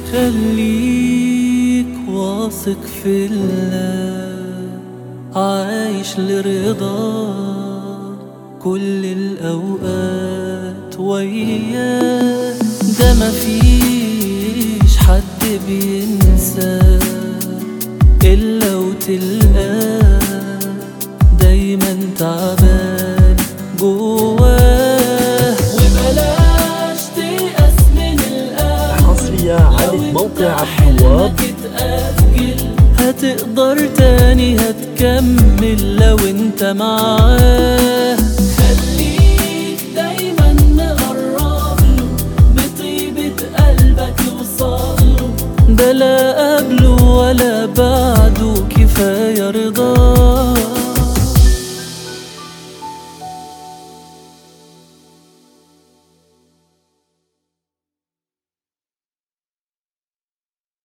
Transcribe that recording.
خليك واثق في الله عايش لرضا كل الأوقات وياه ده مفيش حد بينسى إلا وتلقاه دايما تعبان جواه وبلاش تيأس من الأمل حصرية على موقع عبد الوهاب هتقدر تاني هتكمل لو انت معاه خليك دايما مقرب له بطيبة قلبك يوصله ده لا قبله ولا بعده كفاية رضاه